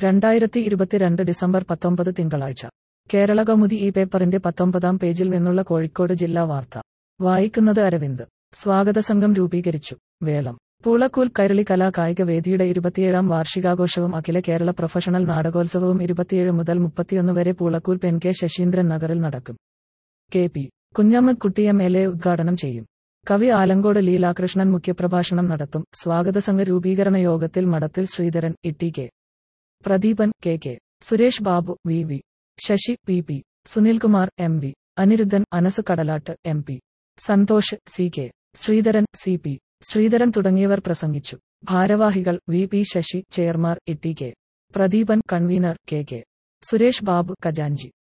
രണ്ടായിരത്തി ഇരുപത്തിരണ്ട് ഡിസംബർ പത്തൊമ്പത് തിങ്കളാഴ്ച കേരള കൗമുദി ഈ പേപ്പറിന്റെ പത്തൊമ്പതാം പേജിൽ നിന്നുള്ള കോഴിക്കോട് ജില്ലാ വാർത്ത വായിക്കുന്നത് അരവിന്ദ് സ്വാഗത സംഘം രൂപീകരിച്ചു വേളം പൂളക്കൂൽ കൈരളി കലാ കായിക വേദിയുടെ ഇരുപത്തിയേഴാം വാർഷികാഘോഷവും അഖില കേരള പ്രൊഫഷണൽ നാടകോത്സവവും ഇരുപത്തിയേഴ് മുതൽ മുപ്പത്തിയൊന്ന് വരെ പൂളക്കൂൽ പെൻ കെ ശശീന്ദ്രൻ നഗറിൽ നടക്കും കെ പി കുഞ്ഞമ്മദ് കുട്ടി എം എൽ എ ഉദ്ഘാടനം ചെയ്യും കവി ആലങ്കോട് ലീലാകൃഷ്ണൻ മുഖ്യപ്രഭാഷണം നടത്തും സ്വാഗത സംഘ രൂപീകരണ യോഗത്തിൽ Madathil Sreedharan Itty K Pradeepan K K Suresh Babu V V Sasi P P Sunilkumar M V Aniruddhan Anas Kadalatt M P Santhosh C K Sreedharan C P Sreedharan തുടങ്ങിയവർ പ്രസംഗിച്ചു ഭാരവാഹികൾ V P Sasi chairman Itty K Pradeepan convener K K Suresh Babu ഖജാൻജി